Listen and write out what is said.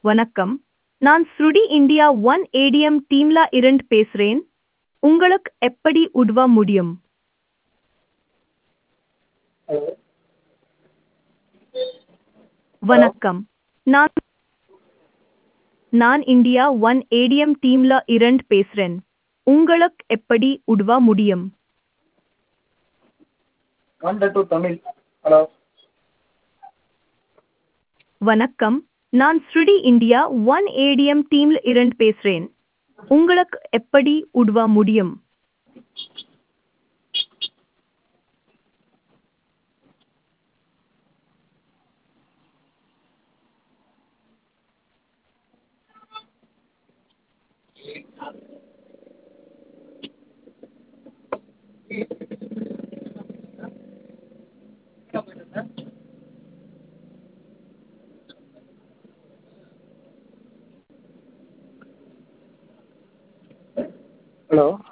வணக்கம் நான் ஸ்ருடி இந்தியா ஒன் ஏடிஎம் டீம்ல இருந்து பேசுறேன் உங்களுக்கு எப்படி உதவ முடியும் ஹலோ வணக்கம் நான் நான் இந்தியா ஒன் ஏடிஎம் டீம்ல இருந்து பேசுறேன் உங்களுக்கு எப்படி உதவ முடியும் கான்டாக்ட் டு தமிழ் ஹலோ வணக்கம் நான் ஸ்ருடி இந்தியா ஒன் ஏடிஎம் டீம்ல இருந்து பேசுறேன் உங்களுக்கு எப்படி உதவ முடியும் ஹலோ